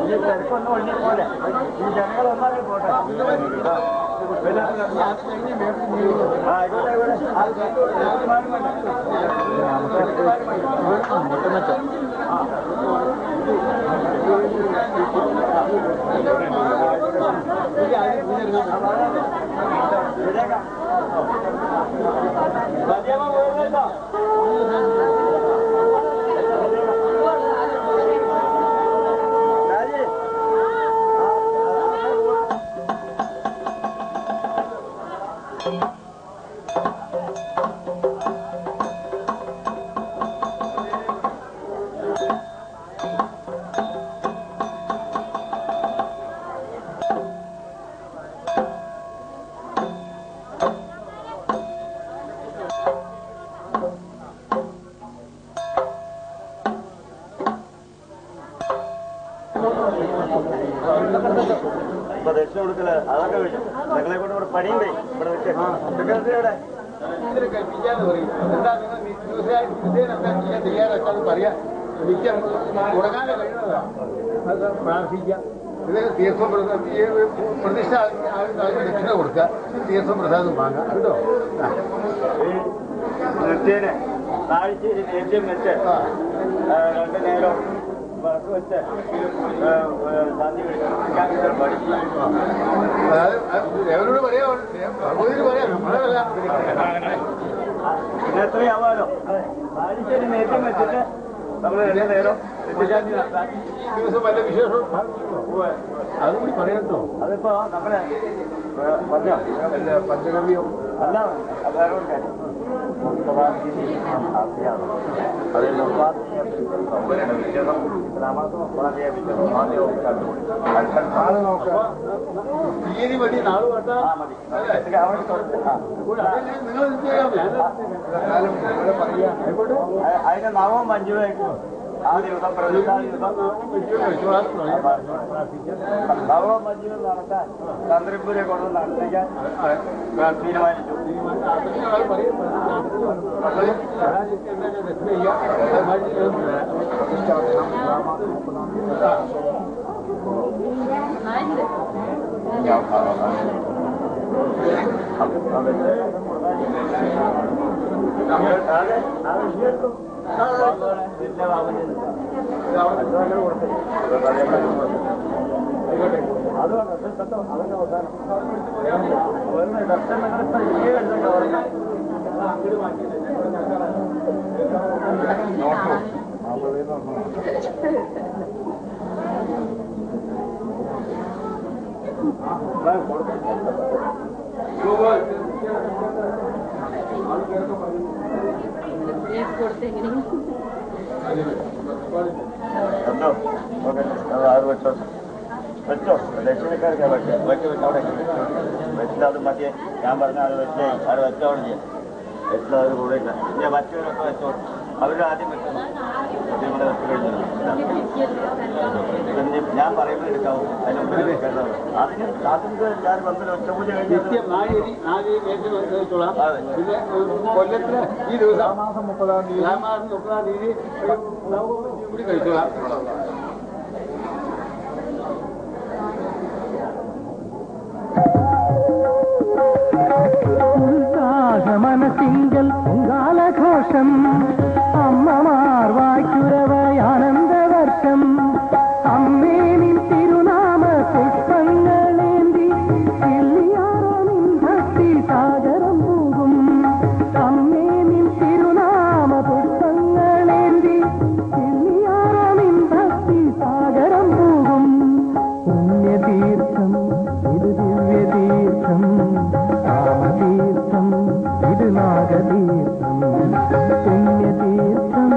ഇനി തിരക്കൊന്നും ഒഴിഞ്ഞു പോലെ ഈ ജനങ്ങൾ ഒന്നാകെ പോട്ടെ ആ. പിന്നെ ആ, ആയിക്കോട്ടെ ആയിക്കോട്ടെ മതിയമ്മ പോയല്ലോ രാജി ഇപ്പൊ ദക്ഷിണ കൊടുക്കല് അതൊക്കെ വിളിച്ചു നിങ്ങളെ കൊണ്ട് ഇവിടെ പണിയുണ്ടേ ഇവിടെ വെച്ച് സെക്രട്ടറി ഇവിടെ തുടങ്ങാതെ കഴിയുന്നതാ അത് പ്രാർത്ഥിക്കാം ഇത് തീർത്ഥം പ്രസാദം ഈ പ്രതിഷ്ഠ അതിന് ദക്ഷിണ കൊടുക്കുക തീർത്ഥം പ്രസാദം വാങ്ങാം കേട്ടോ ആ. ഈ നിർത്തിയന് താഴ്ചയിൽ നേദ്യം വെച്ച് ആ. ആ, രണ്ട് നേരം വിളക്ക് വെച്ച് ആ, ആ, ശാന്തി കഴിക്കാൻ പഠിച്ചു അതായത് ദേവനോട് പറയാ ഭഗവതിന് പറയാം നമ്മളല്ല പിന്നെ എത്രയാവാലോ താഴ്ചയിൽ നേദ്യം വെച്ചിട്ട് നമ്മൾ രണ്ട് നേരം നിത്യശാന്തി നടത്താൻ ഈ ദിവസം വല്ല വിശേഷം അതും കൂടി പറയട്ടോ അതിപ്പോ നമ്മളെ ആ, പറഞ്ഞോ വല്ല പഞ്ചഗവ്യോ അല്ല അത് വേറെ ഒരു കാര്യം നാളെ നോക്കാം തീയതി മതി നാളെ വേണ്ട നിങ്ങൾ എന്ത് ചെയ്യാം ഞാൻ ഇവിടെ പറയാം ആയിക്കോട്ടെ അതിന് നവം മഞ്ജുവായിരിക്കും ആ ദിവസം പ്രതിഷ്ഠാ ദിവസം നവം മഞ്ജു നടത്താൻ തന്ത്രിപുരെ കൊണ്ട് നടത്തിക്കാൻ തീരുമാനിച്ചു കണ്ടോ ഓക്കെ അത് വെച്ചോ വെച്ചോ ദക്ഷിണക്കാർക്ക് വെച്ചോ വെച്ച് വെച്ച് അവിടെ വെച്ചോ വെച്ചിട്ട് അത് മതിയെ ഞാൻ പറഞ്ഞ അത് വെച്ചേ അത് വെച്ചോ അവിടെ ചെയ്യാം വെച്ചത് അത് കൂടെ ഇല്ല പിന്നെ മറ്റവരൊക്കെ വെച്ചോ അവർ ആദ്യം വെക്കണം അത് ഇവിടെ വെച്ച് കഴിഞ്ഞു പിന്നെ ഞാൻ പറയുമ്പോൾ എടുക്കാവൂ അതിന് മുമ്പിൽ വെക്കേണ്ടത് അതിന് അതിന് ഞാൻ വന്നിട്ട് ഉച്ചപൂജ കഴിഞ്ഞാൽ അതെ. പിന്നെ കൊല്ലത്തിന് ഈ ദിവസം മാസം മുപ്പതാം തീയതി മാസം മുപ്പതാം തീയതി ഒരു നവമി കൂടി കഴിച്ചോളാം ഉത്സാഹമനസിങ്കൽ പൊങ്കാലഘോഷം അമ്മമാർ വായ്ക്കുരവയാനന്ദവർഷം അമ്മേ നിൻ തിരുനാമ പുഷ്പങ്ങളേന്തി കിള്ളിയാറോ നിൻ ഭക്തി സാഗരം പോകും അമ്മേ നിൻ തിരുനാമ പുഷ്പങ്ങളേന്തി കിള്ളിയാറോ നിൻ ഭക്തി സാഗരം പോകും പുണ്യതീർത്ഥം ഇത് ദിവ്യതീർത്ഥം കാമതീർത്ഥം ഇത് നാഗതീർത്ഥം പുണ്യതീർത്ഥം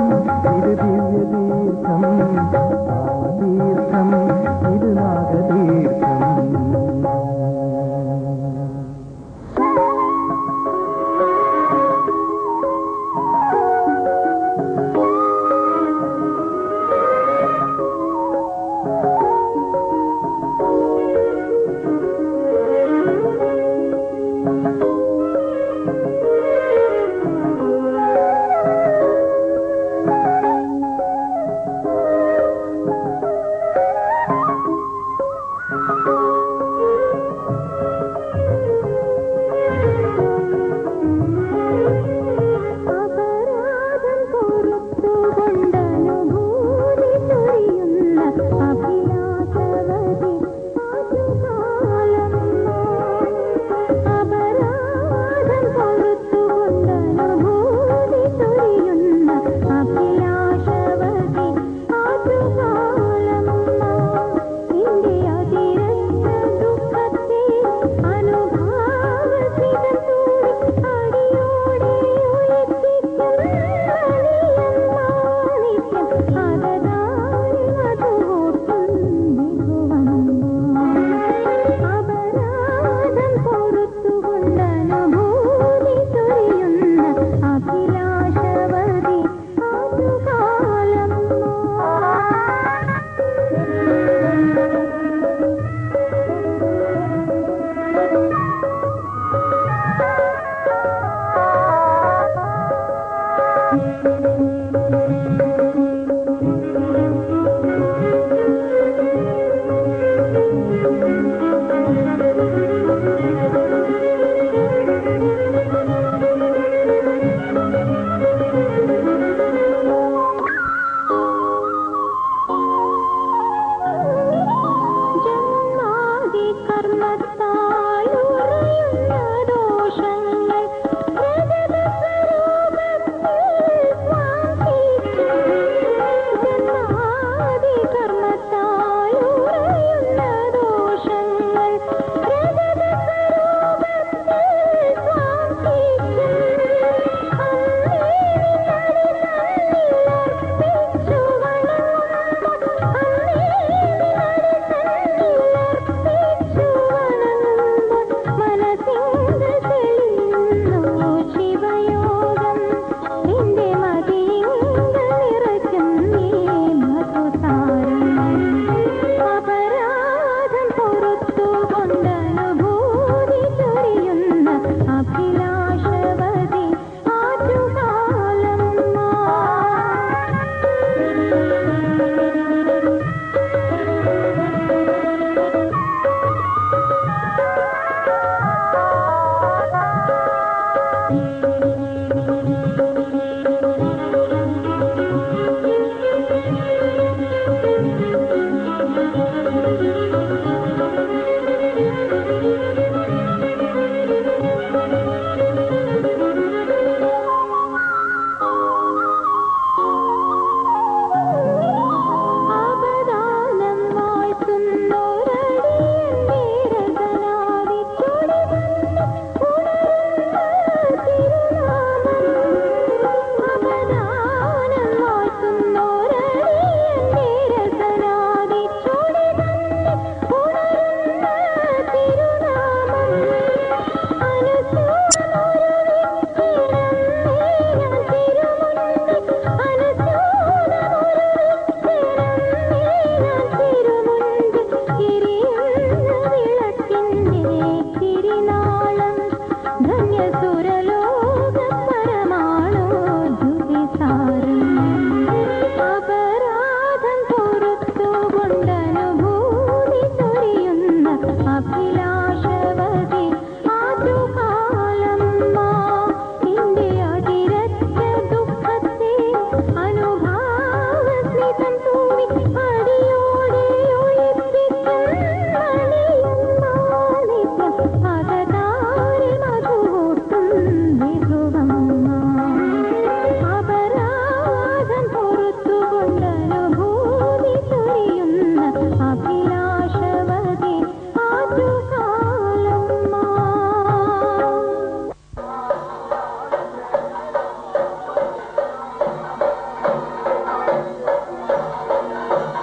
ആ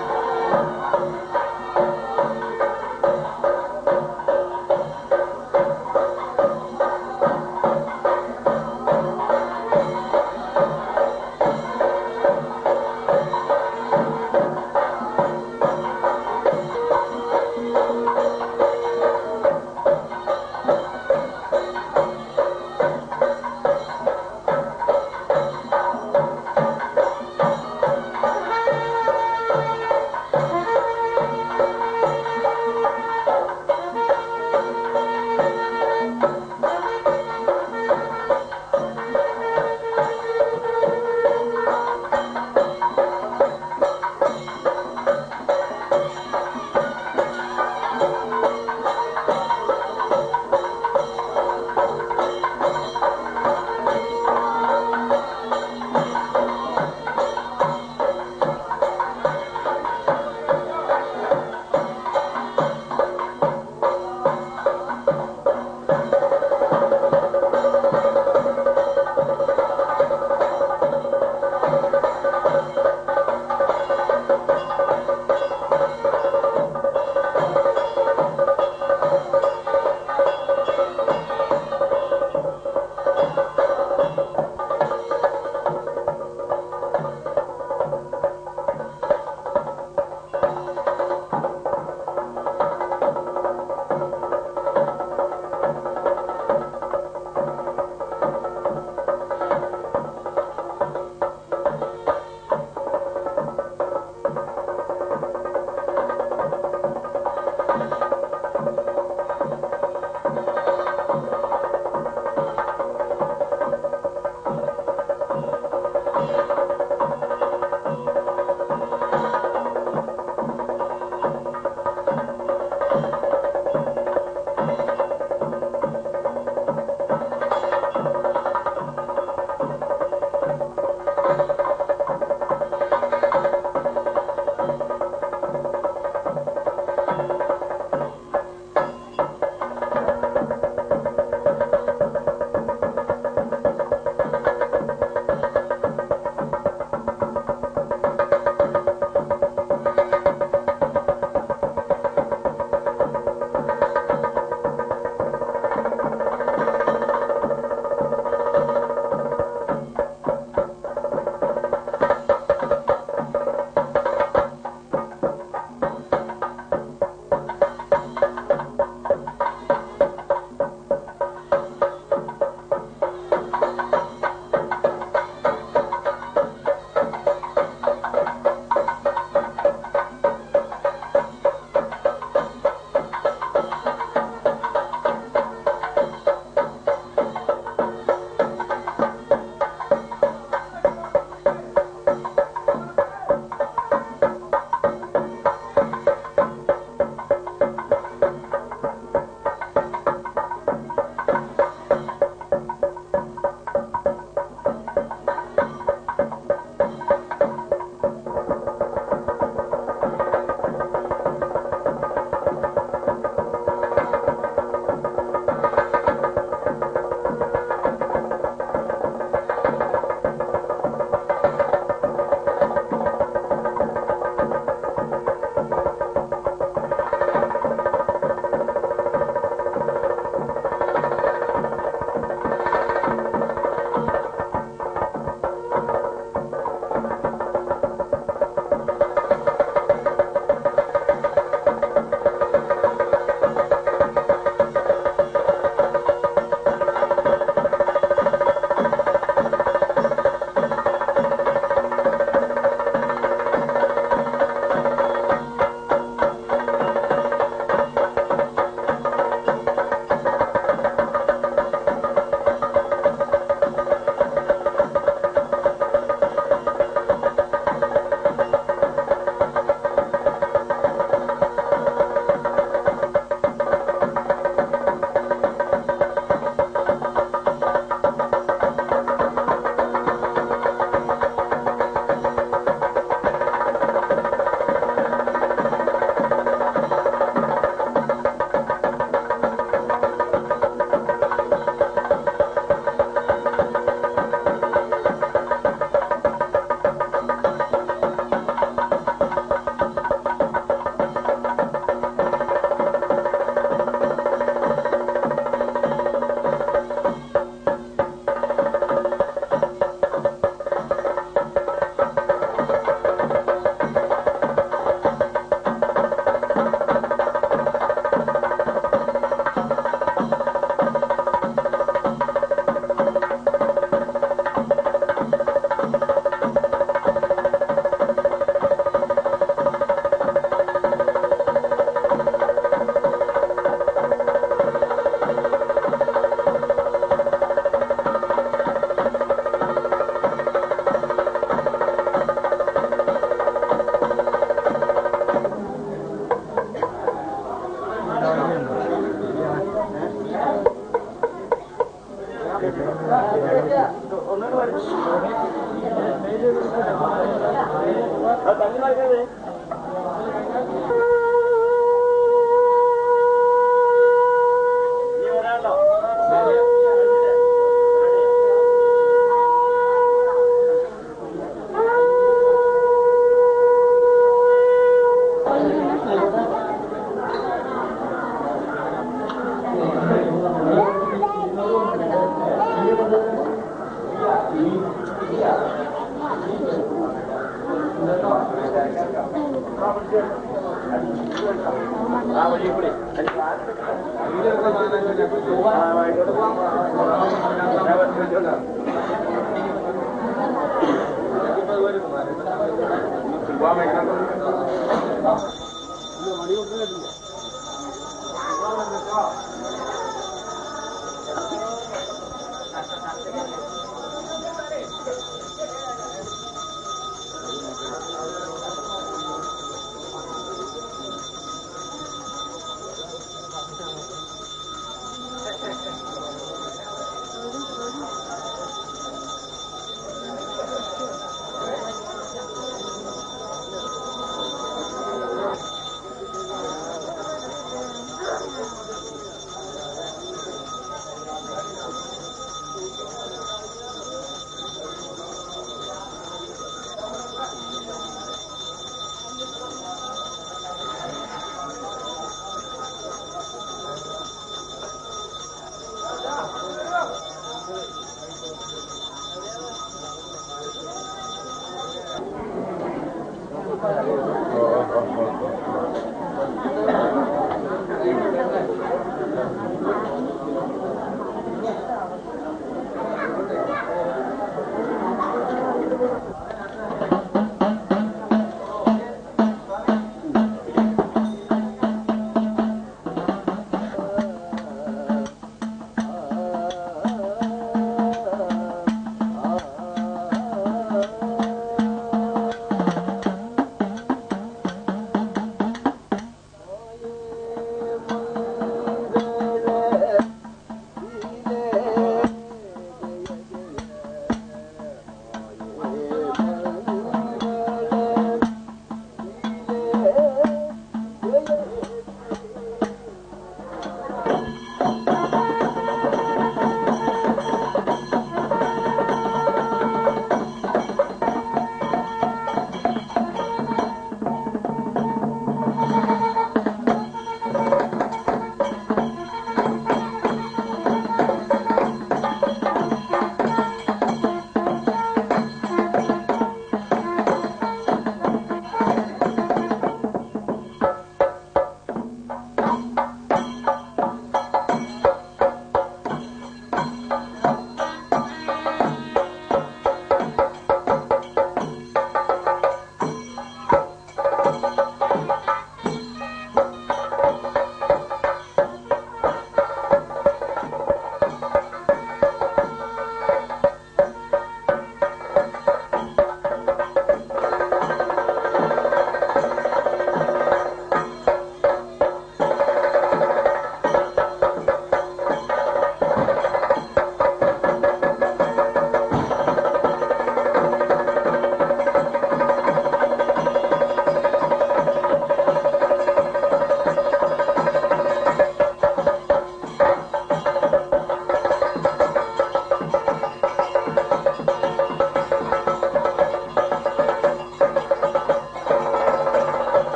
ആ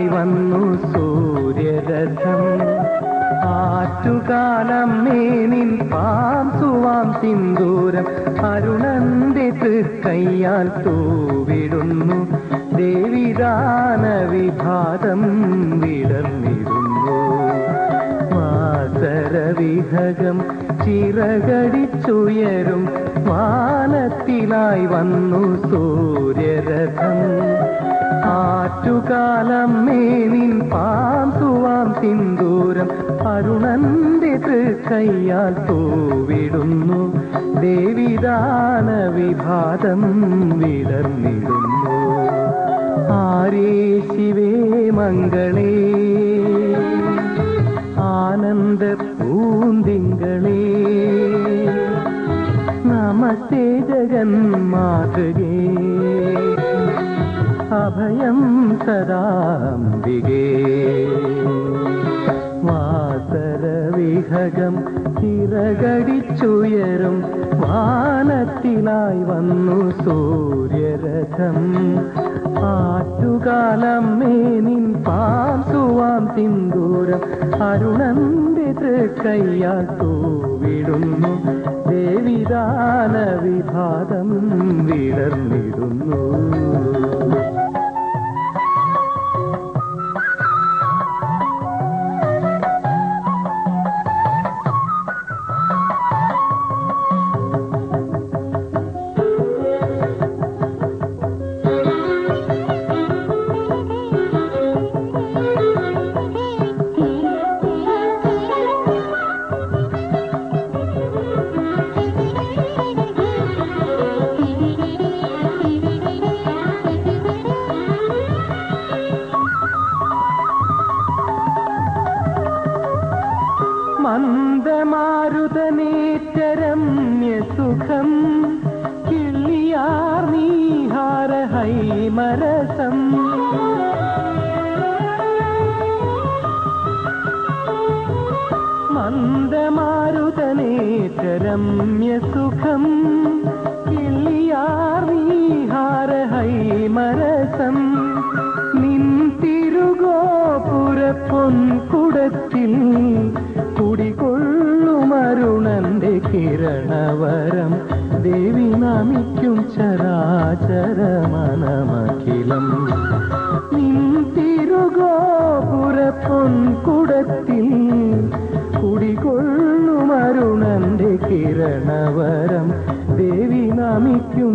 ആനന്ദത്തിലായി വന്നു സൂര്യരഥം ആറ്റുകാലം മേനിൻ പാംസുവാം സിന്ദൂരം അരുണന്റെ തൃക്കയ്യാൽ തൂവിടുന്നു ദേവിദാന വിഭാതം വിടർന്നിടുന്നു വാസരവിഹകം ചിറകടിച്ചുയരും വാനത്തിലായി വന്നു സൂര്യരഥം ആറ്റുകാലം മേനിൻ പാമ്പുവാം സിന്ദൂരം അരുണന്റെ തൃക്കയ്യാൽ തൂവിടുന്നു ദേവിദാന വിഭാതം വിടർന്നിടുന്നു ആരേ ശിവേ മംഗളേ ആനന്ദ പൂന്തിങ്കളേ നമസ്തേ ജഗന്മാതൃകേ അഭയം സദാംബികേ വാസരവിഹകം ചിറകടിച്ചുയരും വാനത്തിലായി വന്നു സൂര്യരഥം ആറ്റുകാലം മേനിൻ പാംസുവാം സിന്ദൂരം അരുണന്റെ തൃക്കയ്യാൽ തൂവിടുന്നു ദേവിദാന വിഭാതം വിടർന്നിടുന്നു മന്ദമാരുതനേറ്റരമ്യ സുഖം കിള്ളിയാർ നീഹാരഹൈമരസം മന്ദമാരുതനേറ്റരമ്യ സുഖം കിള്ളിയാർ നീഹാരഹൈമരസം നിൻ തിരുഗോപുര പൊൻകുടത്തിൽ കുടികൊള്ളുമരുണന്റെ കിരണവരം ദേവി നമിക്കും ചരാചരമനമഖിലം നിൻ തിരുഗോപുര പൊൻകുടത്തിൽ കുടികൊള്ളുമരുണന്റെ കിരണവരം ദേവി നമിക്കും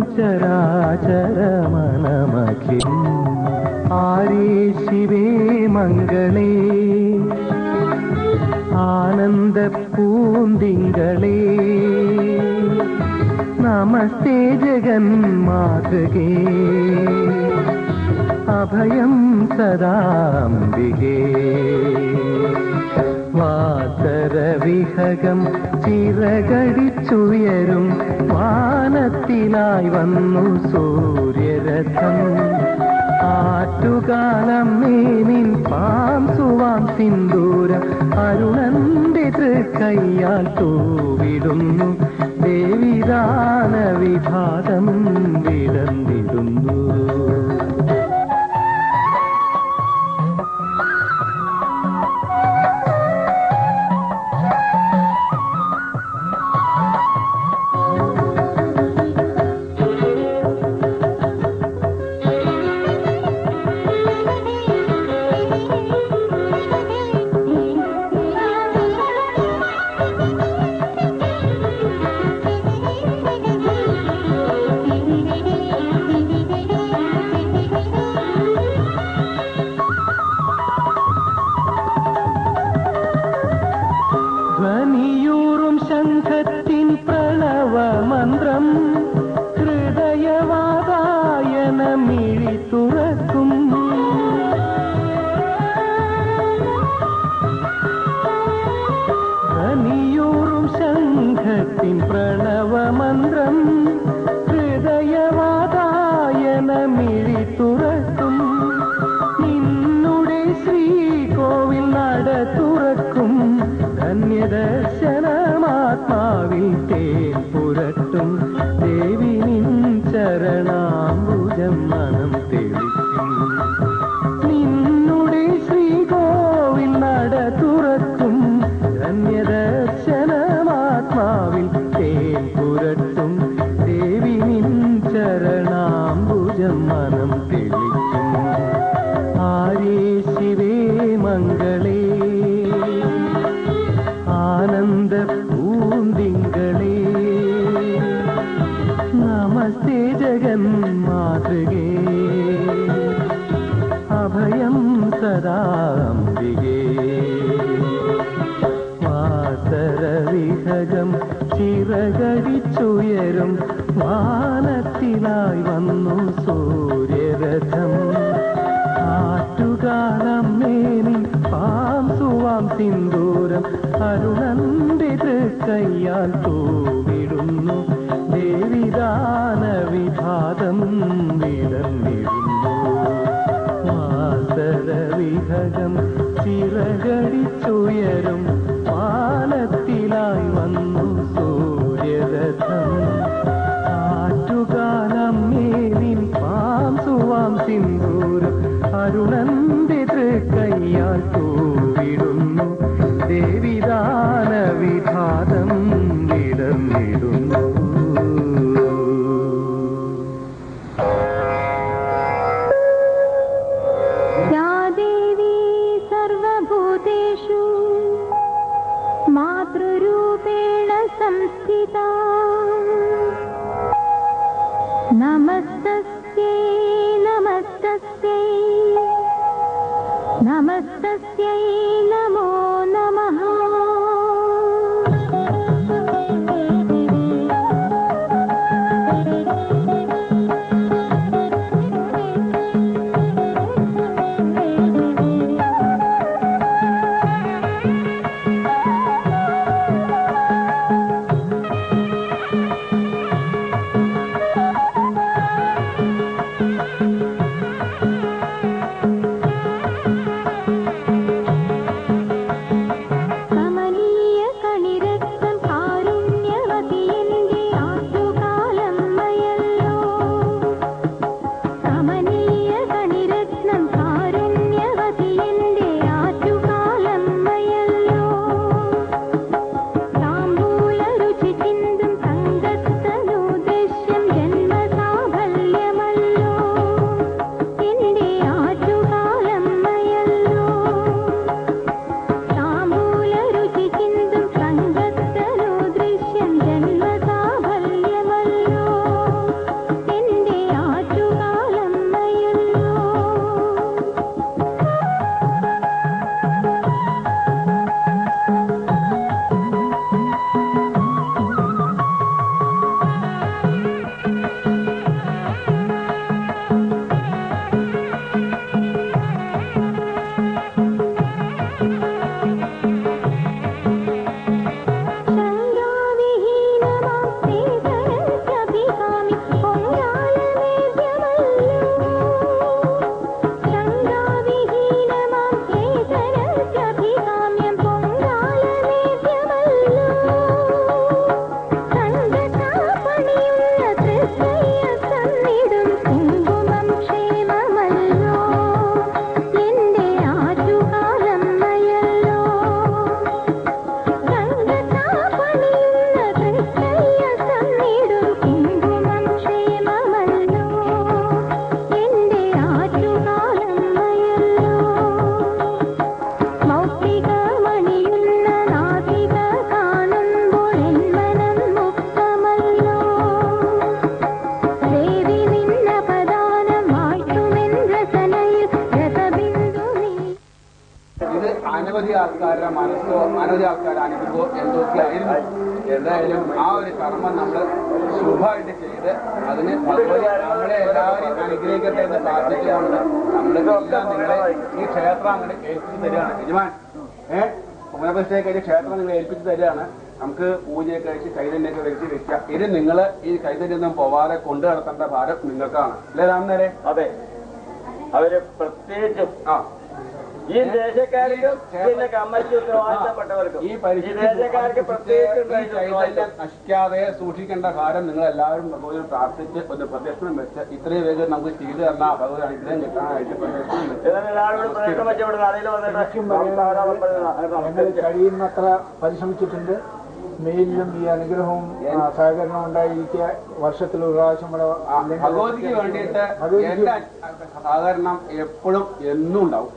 ചരാചരമനമഖിലം ആരേ ശിവേ മംഗളേ ആനന്ദ പൂന്തിങ്കളേ നമസ്തേ ജഗന്മാതൃകേ അഭയം സദാംബികേ വാസരവിഹകം ചിറകടിച്ചുയരും വാനത്തിലായി വന്നു സൂര്യരഥം ആറ്റുകാലം മേനിൻ പാംസുവാം സിന്ദൂരം അരുണന്റെ തൃക്കയ്യാൽ തൂവിടുന്നു ദേവിദാന വിഭാതം വിടർന്നിടുന്നു Thank you. പാംസുവാം സിന്ദൂരം അരുണന്റെ തൃക്കയ്യാൽ തൂവിടുന്നു ദേവിദാന വിഭാതം വിടർന്നിടുന്നു വാസരവിഹകം ചിറകടിച്ചുയരും പാലത്തിലായി വന്നു സൂര്യരഥം ആറ്റുകാലം മേലിൻ പാംസുവാം സിന്ദൂരം അരുണന്റെ തൃക്കയ്യാൽ തൂവിടുന്നു ദേവിദാന വിഭാതം വിടർന്നിടുന്നു या देवी सर्वभूतेषु मातृरूपेण संस्थिता नमस्तस्यै नमस्तस्यै नमस्तस्यै नमो नमः കമനീയ കണിരക്തം കാരുണ്യവതിയെന്റെ ആറ്റുകാലമ്മയല്ലോ കമനീയ കണിരത്നം കാരുണ്യവതിയെന്റെ ആറ്റുകാലമ്മയല്ലോ താമ്പൂല രുചി ചിന്തും തങ്കത്തനു ദൃശ്യം ജന്മസാഫല്യമല്ലോ എന്റെ ആറ്റുകാലമ്മയല്ലോ താമ്പൂല രുചി ചിന്തും തങ്കത്തനു ദൃശ്യം ജന്മസാഫല്യമല്ലോ എന്റെ ആറ്റുകാലമ്മയല്ലോ ശങ്കാവിഹീനമാം സ്നേഹരസഭികാമി പൊങ്കാലമേദ്യമല്ലോ ശങ്കാവിഹീനമാം സ്നേഹരസഭികാമ്യം പൊങ്കാലമേദ്യമല്ലോ കണ്ടതാപണിയുള്ള തൃക്കയ്യ തന്നിടും കുങ്കുമം ക്ഷേമമല്ലോ എന്റെ ആറ്റുകാലമ്മയല്ലോ കണ്ടതാപണിയുള്ള തൃക്കയ്യ തന്നിടും കുങ്കുമം ക്ഷേമമല്ലോ എന്റെ ആറ്റുകാലമ്മയല്ലോ മൗക്തികമണിയുന്ന നാസിക കാണുമ്പോൾ എൻ മനം മുക്തമല്ലോ ദേവി നിന്ന പദാനം വാഴ്ത്തുമെന്ദ്രസനയിൽ രസബിന്ദു നീ ഇത് അനവധി ആൾക്കാരുടെ മനസ്സോ അനവധി ആൾക്കാരുടെ അനുഭവമോ എന്തൊക്കെ ആയിരുന്നു എന്തായാലും ആ ഒരു കർമ്മം നമ്മൾ ശുഭമായിട്ട് ചെയ്ത് അതിന് ഭഗവതി നമ്മളെ എല്ലാവരെയും അനുഗ്രഹിക്കട്ടെ എന്ന് പ്രാർത്ഥിച്ചുകൊണ്ട് നമ്മുടെ എല്ലാം നിങ്ങളെ ഈ ക്ഷേത്രം അങ്ങനെ ഏൽപ്പിച്ചു തരികയാണ് യജമാൻ ഏഹ് പുനഃപ്രതിഷ്ഠയെ കഴിഞ്ഞ് ക്ഷേത്രം നിങ്ങൾ ഏൽപ്പിച്ചു തരികയാണ് നമുക്ക് പൂജയൊക്കെ കഴിച്ച് ചൈതന്യൊക്കെ വെച്ച് വെക്കാം ഇത് നിങ്ങൾ ഈ ചൈതന്യൊന്നും പോവാതെ കൊണ്ടു നടത്തേണ്ട ഭാരം നിങ്ങൾക്കാണ് അല്ലേ രാമനേരെ അതെ അവര് പ്രത്യേകിച്ചും ആ ഈ ദേശക്കാർക്കും പിന്നെ കമ്മറ്റി ഉത്തരവാദിത്തപ്പെട്ടവർക്കും ഈ ഈ പരിസ്ഥിതി ദേശക്കാർക്ക് പ്രത്യേകിച്ച് ഈ ഉണ്ടായിരുന്ന ചൈതന്യം ഉത്തരവാദിത്തം. നശിക്കാതെ സൂക്ഷിക്കേണ്ട കാര്യം നിങ്ങൾ എല്ലാവരും ഭഗവതി പ്രാർത്ഥിച്ച് ഒരു പ്രദക്ഷിണം വെച്ച് ഇത്രയും വേഗം നമുക്ക് ചെയ്തു തന്ന ഭഗവതി അനുഗ്രഹം കിട്ടാനായിട്ട് പ്രദക്ഷിണം വെച്ച് ഇതിന് എല്ലാവരും പ്രശ്നം വെച്ച് ഇവിടെ നടയിൽ വന്നിട്ട് ഞങ്ങൾ കഴിയുന്നത്ര പരിശ്രമിച്ചിട്ടുണ്ട് മെയിലും ഈ അനുഗ്രഹവും ആ, സഹകരണവും ഉണ്ടായിരിക്കുക വർഷത്തിൽ ഒരു പ്രാവശ്യം ഇവിടെ ആ, അല്ലെങ്കിൽ- ഭഗവതിക്ക് വേണ്ടിയിട്ട് ഭഗവതിക്ക് എന്റെ സഹകരണം എപ്പോഴും എന്നും ഉണ്ടാവും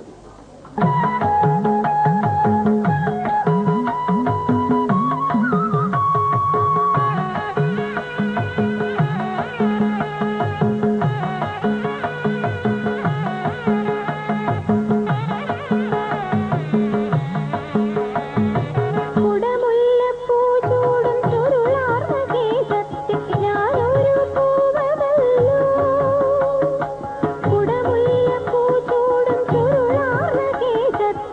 കുടമുല്ലപ്പൂ ചൂടും ചുരുളാർന്ന കേശത്തിൽ ഞാനൊരു പൂവമല്ലോ കുടമുല്ലപ്പൂ ചൂടും ചുരുളാർന്ന കേശത്തിൽ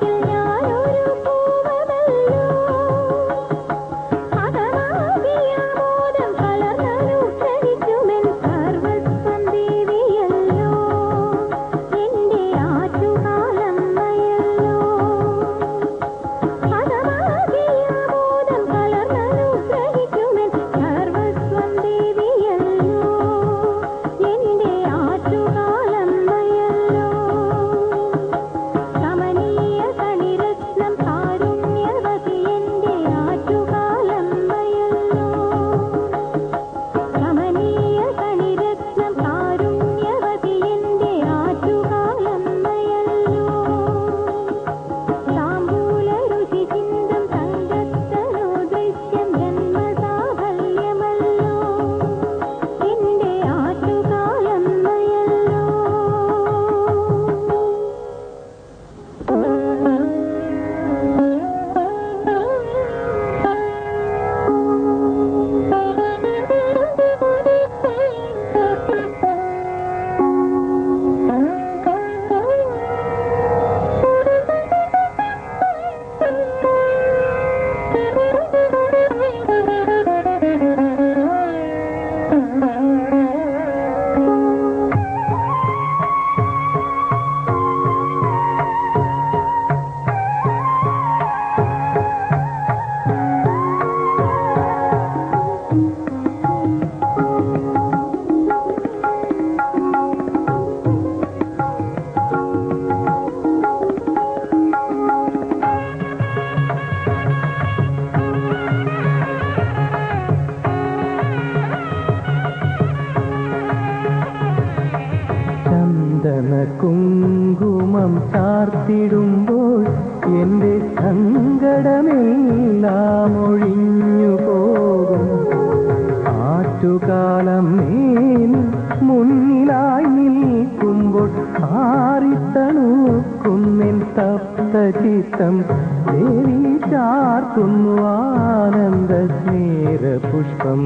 കുങ്കുമം ചാർത്തിടുമ്പോൾ എന്റെ സങ്കടമെല്ലാം ഒഴിഞ്ഞു പോകും ആറ്റുകാലം മേനി മുന്നിലായി നിൽക്കുമ്പോൾ ആറിത്തണുക്കുന്നിൻ തപ്ത ചിത്തം ദേവി ചാർത്തുന്നു ആനന്ദ സ്നേഹ പുഷ്പം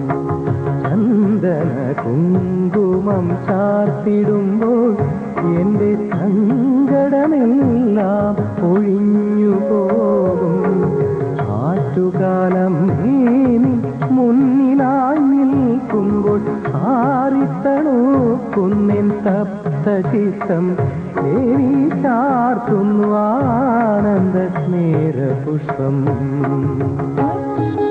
ചന്ദന കുങ്കുമം ചാർത്തിടുമ്പോൾ എന്റെ സങ്കടമെല്ലാം ഒഴിഞ്ഞു പോകും ആറ്റുകാലം നീനി മുന്നിലായി നിൽക്കുമ്പോൾ ആറിത്തണുക്കുന്നിൻ തപ്ത ചിത്തം ദേവി ചാർത്തുന്നു ആനന്ദ സ്നേഹ പുഷ്പം